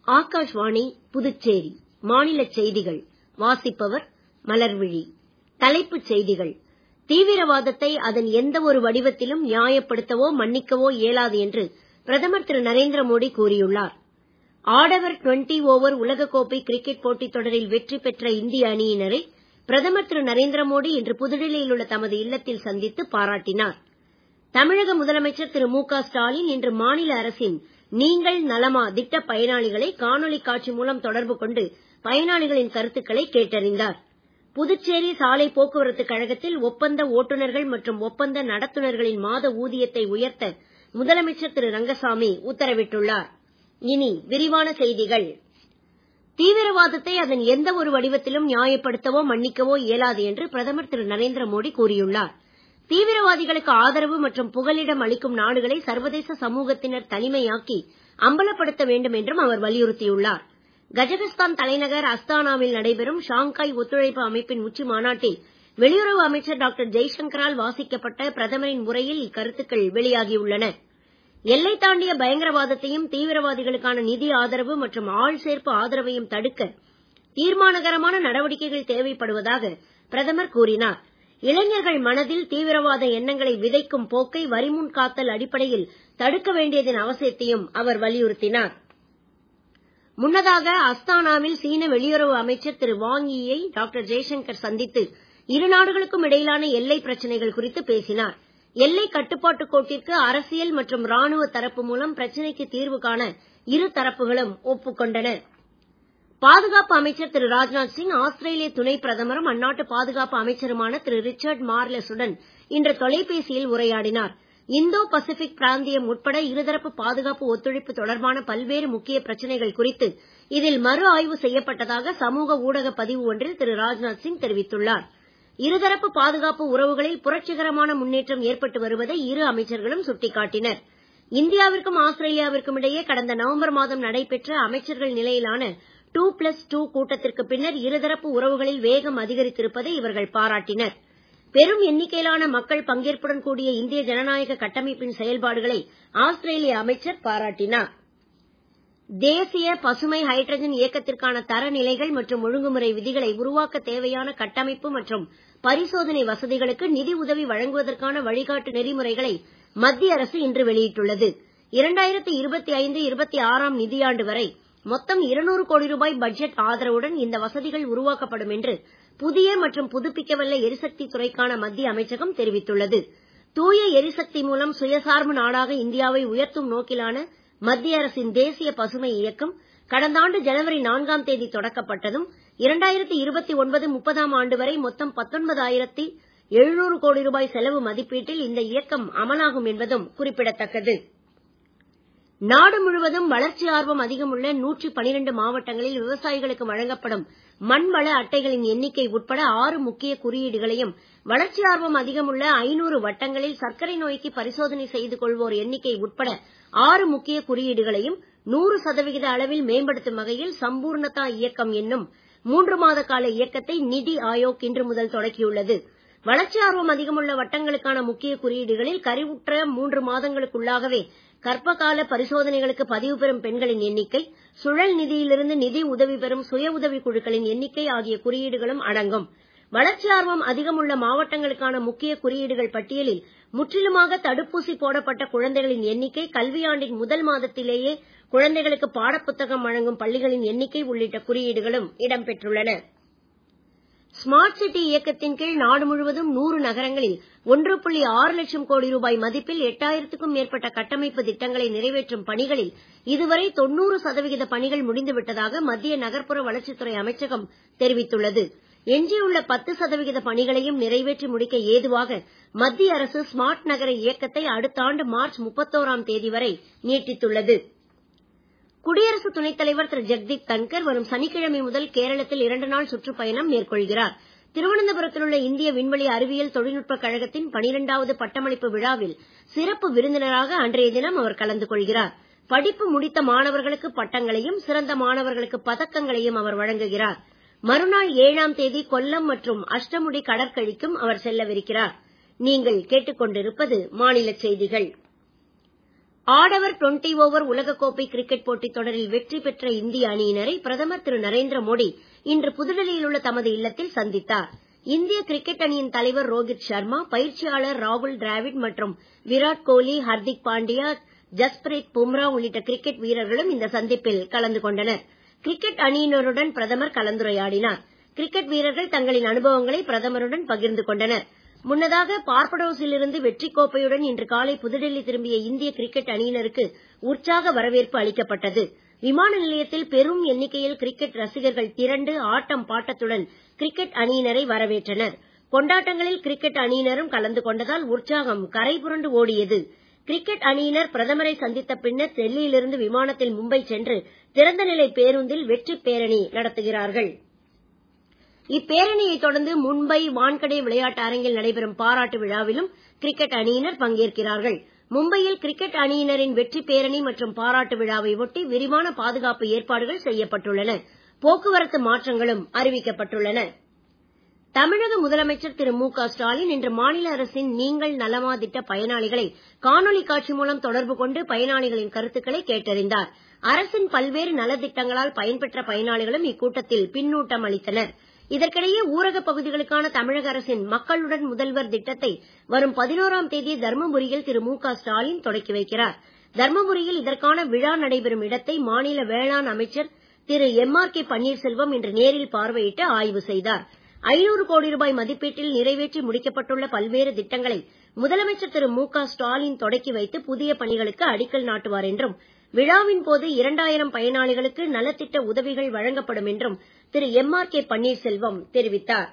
ஆகாஷ்வாணி புதுச்சேரி மாநிலச் செய்திகள் வாசிப்பவர் மலர்விழி தலைப்புச் செய்திகள் தீவிரவாதத்தை அதன் எந்த ஒரு வடிவத்திலும் நியாயப்படுத்தவோ மன்னிக்கவோ இயலாது என்று பிரதமர் திரு நரேந்திர மோடி கூறியுள்ளார் ஆடவர் டுவெண்டி ஓவர் உலகக் கோப்பை கிரிக்கெட் போட்டித் தொடரில் வெற்றி பெற்ற இந்திய அணியினரை பிரதமர் திரு நரேந்திர மோடி இன்று புதுடெல்லியில் உள்ள தமது இல்லத்தில் சந்தித்து பாராட்டினார் தமிழக முதலமைச்சர் திரு மு க ஸ்டாலின் இன்று மாநில அரசின் நீங்கள் நலமா திட்டப் பயனாளிகளை காணொளி காட்சி மூலம் தொடர்பு கொண்டு பயனாளிகளின் கருத்துக்களை கேட்டறிந்தார் புதுச்சேரி சாலை போக்குவரத்து கழகத்தில் ஒப்பந்த ஓட்டுநர்கள் மற்றும் ஒப்பந்த நடத்துனர்களின் மாத ஊதியத்தை உயர்த்த முதலமைச்சர் திரு ரங்கசாமி உத்தரவிட்டுள்ளார் இனி விரிவான செய்திகள் தீவிரவாதத்தை அதன் எந்த ஒரு வடிவத்திலும் நியாயப்படுத்தவோ மன்னிக்கவோ இயலாது என்று பிரதமர் திரு நரேந்திர மோடி கூறியுள்ளார் தீவிரவாதிகளுக்கு ஆதரவு மற்றும் புகலிடம் அளிக்கும் நாடுகளை சர்வதேச சமூகத்தினர் தனிமையாக்கி அம்பலப்படுத்த வேண்டும் என்றும் அவர் வலியுறுத்தியுள்ளார் கஜகஸ்தான் தலைநகர் அஸ்தானாவில் நடைபெறும் ஷாங்காய் ஒத்துழைப்பு அமைப்பின் உச்சி மாநாட்டில் வெளியுறவு அமைச்சர் டாக்டர் ஜெய்சங்கரால் வாசிக்கப்பட்ட பிரதமரின் உரையில் இக்கருத்துக்கள் வெளியாகியுள்ளன எல்லை தாண்டிய பயங்கரவாதத்தையும் தீவிரவாதிகளுக்கான நிதி ஆதரவு மற்றும் ஆள் சேர்ப்பு ஆதரவையும் தடுக்க தீர்மானகரமான நடவடிக்கைகள் தேவைப்படுவதாக பிரதமர் கூறினார் இளைஞர்கள் மனதில் தீவிரவாத எண்ணங்களை விதைக்கும் போக்கை வரிமுன் காத்தல் அடிப்படையில் தடுக்க வேண்டியதன் அவசியத்தையும் அவர் வலியுறுத்தினார் முன்னதாக அஸ்தானாவில் சீன வெளியுறவு அமைச்சர் திரு வாங் யீயை டாக்டர் ஜெய்சங்கர் சந்தித்து இரு நாடுகளுக்கும் இடையிலான எல்லை பிரச்சனைகள் குறித்து பேசினார் எல்லை கட்டுப்பாட்டு கோட்டிற்கு அரசியல் மற்றும் ராணுவ தரப்பு மூலம் பிரச்சனைக்கு தீர்வு காண இரு தரப்புகளும் ஒப்புக்கொண்டன பாதுகாப்பு அமைச்சர் திரு ராஜ்நாத் சிங் ஆஸ்திரேலிய துணை பிரதமரும் அந்நாட்டு பாதுகாப்பு அமைச்சருமான திரு ரிச்சர்ட் மார்லஸுடன் இன்று தொலைபேசியில் உரையாடினார் இந்தோ பசிபிக் பிராந்தியம் உட்பட இருதரப்பு பாதுகாப்பு ஒத்துழைப்பு தொடர்பான பல்வேறு முக்கிய பிரச்சனைகள் குறித்து இதில் மறு ஆய்வு செய்யப்பட்டதாக சமூக ஊடக பதிவு ஒன்றில் திரு ராஜ்நாத் சிங் தெரிவித்துள்ளார் இருதரப்பு பாதுகாப்பு உறவுகளில் புரட்சிகரமான முன்னேற்றம் ஏற்பட்டு வருவதை இரு அமைச்சர்களும் சுட்டிக்காட்டினர் இந்தியாவிற்கும் ஆஸ்திரேலியாவிற்கும் இடையே கடந்த நவம்பர் மாதம் நடைபெற்ற அமைச்சர்கள் நிலையிலான டூ பிளஸ் டூ கூட்டத்திற்கு பின்னர் இருதரப்பு உறவுகளில் வேகம் அதிகரித்திருப்பதை இவர்கள் பாராட்டினர் பெரும் எண்ணிக்கையிலான மக்கள் பங்கேற்புடன் கூடிய இந்திய ஜனநாயக கட்டமைப்பின் செயல்பாடுகளை ஆஸ்திரேலிய அமைச்சர் பாராட்டினார் தேசிய பசுமை ஹைட்ரஜன் இயக்கத்திற்கான தரநிலைகள் மற்றும் ஒழுங்குமுறை விதிகளை உருவாக்க தேவையான கட்டமைப்பு மற்றும் பரிசோதனை வசதிகளுக்கு நிதி உதவி வழங்குவதற்கான வழிகாட்டு நெறிமுறைகளை மத்திய அரசு இன்று வெளியிட்டுள்ளது இரண்டாயிரத்தி இருபத்தி ஐந்து இருபத்தி ஆறாம் நிதியாண்டு வரை மொத்தம் இருநூறு கோடி ரூபாய் பட்ஜெட் ஆதரவுடன் இந்த வசதிகள் உருவாக்கப்படும் என்று புதிய மற்றும் புதுப்பிக்கவல்ல எரிசக்தி துறைக்கான மத்திய அமைச்சகம் தெரிவித்துள்ளது தூய எரிசக்தி மூலம் சுயசார்பு நாடாக இந்தியாவை உயர்த்தும் நோக்கிலான மத்திய அரசின் தேசிய பசுமை இயக்கம் கடந்த ஆண்டு ஜனவரி நான்காம் தேதி தொடக்கப்பட்டதும் இரண்டாயிரத்தி இருபத்தி ஒன்பது முப்பதாம் ஆண்டு வரை மொத்தம் பத்தொன்பதாயிரத்தி எழுநூறு கோடி ரூபாய் செலவு மதிப்பீட்டில் இந்த இயக்கம் அமலாகும் என்பதும் குறிப்பிடத்தக்கது நாடு முழுவதும் வளர்ச்சி ஆர்வம் அதிகம் உள்ள நூற்றி பனிரெண்டு மாவட்டங்களில் விவசாயிகளுக்கு வழங்கப்படும் மண்வள அட்டைகளின் எண்ணிக்கை உட்பட ஆறு முக்கிய குறியீடுகளையும் வளர்ச்சி ஆர்வம் அதிகம் உள்ள ஐநூறு வட்டங்களில் சர்க்கரை நோய்க்கு பரிசோதனை செய்து கொள்வோர் எண்ணிக்கை உட்பட ஆறு முக்கிய குறியீடுகளையும் நூறு சதவிகித அளவில் மேம்படுத்தும் வகையில் சம்பூர்ணதா இயக்கம் என்னும் மூன்று மாத கால இயக்கத்தை நிதி ஆயோக் இன்று முதல் தொடக்கியுள்ளது வளர்ச்சி ஆர்வம் அதிகமுள்ள வட்டங்களுக்கான முக்கிய குறியீடுகளில் கருவுற்ற மூன்று மாதங்களுக்குள்ளாகவே கர்ப்பகால பரிசோதனைகளுக்கு பதிவு பெறும் பெண்களின் எண்ணிக்கை சுழல் நிதியிலிருந்து நிதி உதவி பெறும் சுய உதவி குழுக்களின் எண்ணிக்கை ஆகிய குறியீடுகளும் அடங்கும் வளர்ச்சி ஆர்வம் அதிகம் உள்ள மாவட்டங்களுக்கான முக்கிய குறியீடுகள் பட்டியலில் முற்றிலுமாக தடுப்பூசி போடப்பட்ட குழந்தைகளின் எண்ணிக்கை கல்வியாண்டின் முதல் மாதத்திலேயே குழந்தைகளுக்கு பாடப்புத்தகம் வழங்கும் பள்ளிகளின் எண்ணிக்கை உள்ளிட்ட குறியீடுகளும் இடம்பெற்றுள்ளன ஸ்மார்ட் சிட்டி இயக்கத்தின் கீழ் நாடு முழுவதும் நூறு நகரங்களில் ஒன்று புள்ளி ஆறு லட்சம் கோடி ரூபாய் மதிப்பில் எட்டாயிரத்துக்கும் மேற்பட்ட கட்டமைப்பு திட்டங்களை நிறைவேற்றும் பணிகளில் இதுவரை தொண்ணூறு சதவிகித பணிகள் முடிந்துவிட்டதாக மத்திய நகர்ப்புற வளர்ச்சித்துறை அமைச்சகம் தெரிவித்துள்ளது எஞ்சியுள்ள பத்து சதவிகித பணிகளையும் நிறைவேற்றி முடிக்க ஏதுவாக மத்திய அரசு ஸ்மார்ட் நகர இயக்கத்தை அடுத்த ஆண்டு மார்ச் முப்பத்தோராம் தேதி வரை நீட்டித்துள்ளது குடியரசு துணைத் தலைவர் திரு ஜெக்தீப் தன்கர் வரும் சனிக்கிழமை முதல் கேரளத்தில் இரண்டு நாள் சுற்றுப்பயணம் மேற்கொள்கிறார் திருவனந்தபுரத்தில் உள்ள இந்திய விண்வெளி அறிவியல் தொழில்நுட்பக் கழகத்தின் பனிரெண்டாவது பட்டமளிப்பு விழாவில் சிறப்பு விருந்தினராக அன்றைய தினம் அவர் கலந்து கொள்கிறார் படிப்பு முடித்த மாணவர்களுக்கு பட்டங்களையும் சிறந்த மாணவர்களுக்கு பதக்கங்களையும் அவர் வழங்குகிறார் மறுநாள் ஏழாம் தேதி கொல்லம் மற்றும் அஷ்டமுடி கடற்கழிக்கும் அவர் செல்லவிருக்கிறார் நீங்கள் கேட்டுக்கொண்டிருப்பது மாநில செய்திகள் ஆடவர் டுவெண்டி ஓவர் உலகக்கோப்பை கிரிக்கெட் போட்டித் தொடரில் வெற்றி பெற்ற இந்திய அணியினரை பிரதமர் திரு நரேந்திர மோடி இன்று புதுடெல்லியில் உள்ள தமது இல்லத்தில் சந்தித்தார் இந்திய கிரிக்கெட் அணியின் தலைவர் ரோஹித் சர்மா பயிற்சியாளர் ராகுல் டிராவிட் மற்றும் விராட் கோலி ஹர்திக் பாண்டியா ஜஸ்பிரீத் பும்ரா உள்ளிட்ட கிரிக்கெட் வீரர்களும் இந்த சந்திப்பில் கலந்து கொண்டனர் கிரிக்கெட் அணியினருடன் பிரதமர் கலந்துரையாடினார் கிரிக்கெட் வீரர்கள் தங்களின் அனுபவங்களை பிரதமருடன் பகிர்ந்து கொண்டனர் முன்னதாக பார்படோஸில் இருந்து வெற்றி கோப்பையுடன் இன்று காலை புதுடெல்லி திரும்பிய இந்திய கிரிக்கெட் அணியினருக்கு உற்சாக வரவேற்பு அளிக்கப்பட்டது விமான நிலையத்தில் பெரும் எண்ணிக்கையில் கிரிக்கெட் ரசிகர்கள் திரண்டு ஆட்டம் பாட்டத்துடன் கிரிக்கெட் அணியினரை வரவேற்றனர் கொண்டாட்டங்களில் கிரிக்கெட் அணியினரும் கலந்து கொண்டதால் உற்சாகம் கரைபுரண்டு ஓடியது கிரிக்கெட் அணியினர் பிரதமரை சந்தித்த பின்னர் டெல்லியிலிருந்து விமானத்தில் மும்பை சென்று திறந்தநிலை பேருந்தில் வெற்றி பேரணி நடத்துகிறார்கள் இப்பேரணியைத் தொடர்ந்து மும்பை வான்கடே விளையாட்டு அரங்கில் நடைபெறும் பாராட்டு விழாவிலும் கிரிக்கெட் அணியினர் பங்கேற்கிறார்கள் மும்பையில் கிரிக்கெட் அணியினரின் வெற்றி பேரணி மற்றும் பாராட்டு விழாவை ஒட்டி விரிவான பாதுகாப்பு ஏற்பாடுகள் செய்யப்பட்டுள்ளன போக்குவரத்து மாற்றங்களும் அறிவிக்கப்பட்டுள்ளன தமிழக முதலமைச்சர் திரு மு க ஸ்டாலின் இன்று மாநில அரசின் நீங்கள் நலமா திட்ட பயனாளிகளை காணொலி காட்சி மூலம் தொடர்பு கொண்டு பயனாளிகளின் கருத்துக்களை கேட்டறிந்தார் அரசின் பல்வேறு நலத்திட்டங்களால் பயன்பெற்ற பயனாளிகளும் இக்கூட்டத்தில் பின்னூட்டம் அளித்தனர் இதற்கிடையே ஊரகப் பகுதிகளுக்கான தமிழக அரசின் மக்களுடன் முதல்வர் திட்டத்தை வரும் பதினோராம் தேதி தர்மபுரியில் திரு மு க ஸ்டாலின் தொடக்கி வைக்கிறார் தர்மபுரியில் இதற்கான விழா நடைபெறும் இடத்தை மாநில வேளாண் அமைச்சர் Thiru M R K Panneerselvam இன்று நேரில் பார்வையிட்டு ஆய்வு செய்தார் ஐநூறு கோடி ரூபாய் மதிப்பீட்டில் நிறைவேற்றி முடிக்கப்பட்டுள்ள பல்வேறு திட்டங்களை முதலமைச்சர் திரு மு க ஸ்டாலின் தொடக்கி வைத்து புதிய பணிகளுக்கு அடிக்கல் நாட்டுவார் என்றும் விழாவின் போது இரண்டாயிரம் பயனாளிகளுக்கு நலத்திட்ட உதவிகள் வழங்கப்படும் என்றும் Thiru M R K Panneerselvam தெரிவித்தார்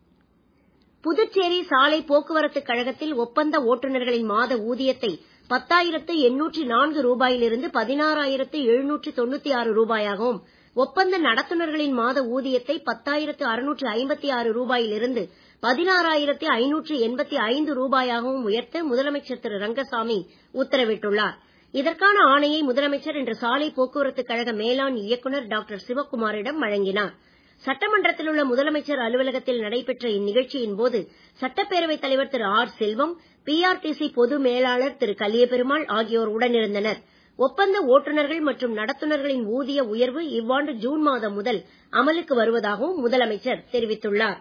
புதுச்சேரி சாலை போக்குவரத்து கழகத்தில் ஒப்பந்த ஓட்டுநர்களின் மாத ஊதியத்தை பத்தாயிரத்து எண்ணூற்றி நான்கு ரூபாயிலிருந்து பதினாறாயிரத்து எழுநூற்று தொண்ணூத்தி ஆறு ரூபாயாகவும் ஒப்பந்த நடத்துனர்களின் மாத ஊதியத்தை பத்தாயிரத்து அறுநூற்று ஐம்பத்தி ஆறு ரூபாயிலிருந்து பதினாறாயிரத்து ஐநூற்று எண்பத்தி ஐந்து ரூபாயாகவும் உயர்த்த முதலமைச்சர் திரு ரங்கசாமி உத்தரவிட்டுள்ளார் இதற்கான ஆணையை முதலமைச்சர் இன்று சாலை போக்குவரத்து கழக மேலாண் இயக்குநர் டாக்டர் சிவக்குமாரிடம் வழங்கினார் சட்டமன்றத்தில் உள்ள முதலமைச்சர் அலுவலகத்தில் நடைபெற்ற இந்நிகழ்ச்சியின் போது சட்டப்பேரவைத் தலைவர் திரு ஆர் செல்வம் பிஆர்டிசி பொது மேலாளர் திரு கலியபெருமாள் ஆகியோர் உடனிருந்தனர் ஒப்பந்த ஓட்டுநர்கள் மற்றும் நடத்துனர்களின் ஊதிய உயர்வு இவ்வாண்டு ஜூன் மாதம் முதல் அமலுக்கு வருவதாகவும் முதலமைச்சர் தெரிவித்துள்ளார்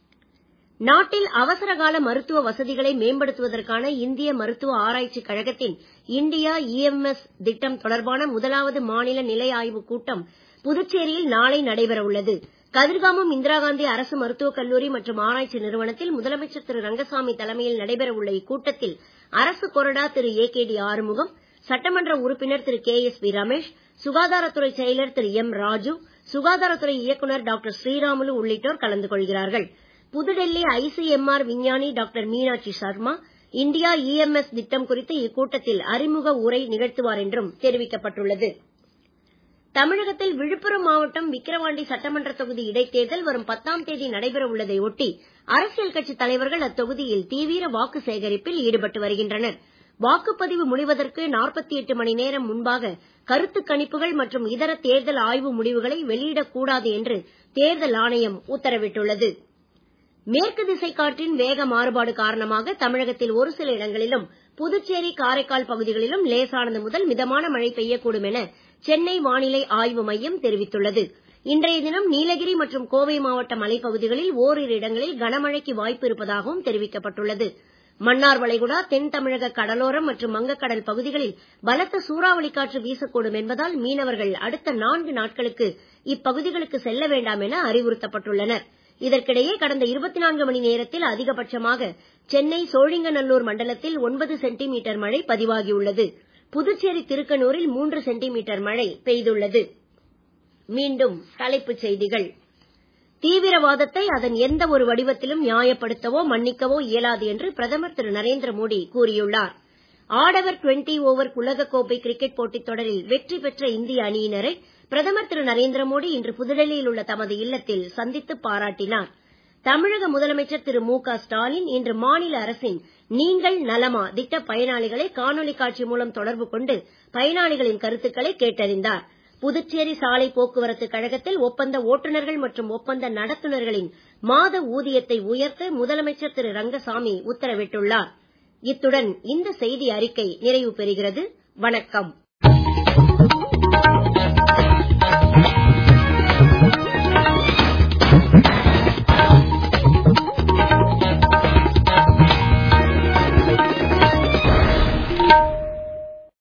நாட்டில் அவசரகால மருத்துவ வசதிகளை மேம்படுத்துவதற்கான இந்திய மருத்துவ ஆராய்ச்சிக் கழகத்தின் இந்தியா இஎம்எஸ் திட்டம் தொடர்பான முதலாவது மாநில நிலை ஆய்வுக் கூட்டம் புதுச்சேரியில் நாளை நடைபெற உள்ளது கதிர்காமம் இந்திரா காந்தி அரசு மருத்துவக் கல்லூரி மற்றும் ஆராய்ச்சி நிறுவனத்தில் முதலமைச்சர் திரு ரங்கசாமி தலைமையில் நடைபெற உள்ள இக்கூட்டத்தில் அரசு கொறடா Thiru A K D Arumugam சட்டமன்ற உறுப்பினர் Thiru K S P Ramesh சுகாதாரத்துறை செயலர் திரு எம் ராஜு சுகாதாரத்துறை இயக்குநர் டாக்டர் ஸ்ரீராமுலு உள்ளிட்டோர் கலந்து கொள்கிறார்கள் புதுடெல்லி ஐசிஎம்ஆர் விஞ்ஞானி doctor Meenakshi Sharma India EMS திட்டம் குறித்து இக்கூட்டத்தில் அறிமுக உரை நிகழ்த்துவார் என்றும் தெரிவிக்கப்பட்டுள்ளது தமிழகத்தில் விழுப்புரம் மாவட்டம் விக்கிரவாண்டி சட்டமன்ற தொகுதி இடைத்தேர்தல் வரும் பத்தாம் தேதி நடைபெற உள்ளதை ஒட்டி அரசியல் கட்சித் தலைவர்கள் அத்தொகுதியில் தீவிர வாக்கு சேகரிப்பில் ஈடுபட்டு வருகின்றனர் வாக்குப்பதிவு முடிவதற்கு 48 மணி நேரம் முன்பாக கருத்து கணிப்புகள் மற்றும் இதர தேர்தல் ஆய்வு முடிவுகளை வெளியிடக் கூடாது என்று தேர்தல் ஆணையம் உத்தரவிட்டுள்ளது மேற்கு திசை காற்றின் வேக மாறுபாடு காரணமாக தமிழகத்தில் ஒரு சில இடங்களிலும் புதுச்சேரி காரைக்கால் பகுதிகளிலும் லேசானது முதல் மிதமான மழை பெய்யக்கூடும் என சென்னை வானிலை ஆய்வு மையம் தெரிவித்துள்ளது இன்றைய தினம் நீலகிரி மற்றும் கோவை மாவட்ட மலைப்பகுதிகளில் ஓரிரு இடங்களில் கனமழைக்கு வாய்ப்பு இருப்பதாகவும் தெரிவிக்கப்பட்டுள்ளது மன்னார் வளைகுடா தென் தமிழக கடலோரம் மற்றும் வங்கக்கடல் பகுதிகளில் பலத்த சூறாவளி காற்று வீசக்கூடும் என்பதால் மீனவர்கள் அடுத்த நான்கு நாட்களுக்கு இப்பகுதிகளுக்கு செல்ல வேண்டாம் என அறிவுறுத்தப்பட்டுள்ளனர் இதற்கிடையே கடந்த 24 மணி நேரத்தில் அதிகபட்சமாக சென்னை சோழிங்கநல்லூர் மண்டலத்தில் 9 சென்டிமீட்டர் மழை பதிவாகியுள்ளது புதுச்சேரி திருக்கனூரில் 3 சென்டிமீட்டர் மழை பெய்துள்ளது மீண்டும் தலைப்புச் செய்திகள் தீவிரவாதத்தை அதன் எந்த ஒரு வடிவத்திலும் நியாயப்படுத்தவோ மன்னிக்கவோ இயலாது என்று பிரதமர் திரு நரேந்திர மோடி கூறியுள்ளார் ஆடவர் டுவெண்டி ஓவர் உலகக்கோப்பை கிரிக்கெட் போட்டித் தொடரில் வெற்றி பெற்ற இந்திய அணியினரை பிரதமர் திரு நரேந்திர மோடி இன்று புதுடெல்லியில் உள்ள தமது இல்லத்தில் சந்தித்து பாராட்டினார் தமிழக முதலமைச்சர் திரு மு க ஸ்டாலின் இன்று மாநில அரசின் நீங்கள் நலமா திட்ட பயனாளிகளை காணொலி காட்சி மூலம் தொடர்பு கொண்டு பயனாளிகளின் கருத்துக்களை கேட்டறிந்தார் புதுச்சேரி சாலை போக்குவரத்து கழகத்தில் ஒப்பந்த ஓட்டுநர்கள் மற்றும் ஒப்பந்த நடத்துனர்களின் மாத ஊதியத்தை உயர்த்த முதலமைச்சர் திரு ரங்கசாமி உத்தரவிட்டுள்ளார் இத்துடன் இந்த செய்தி அறிக்கை நிறைவு பெறுகிறது வணக்கம்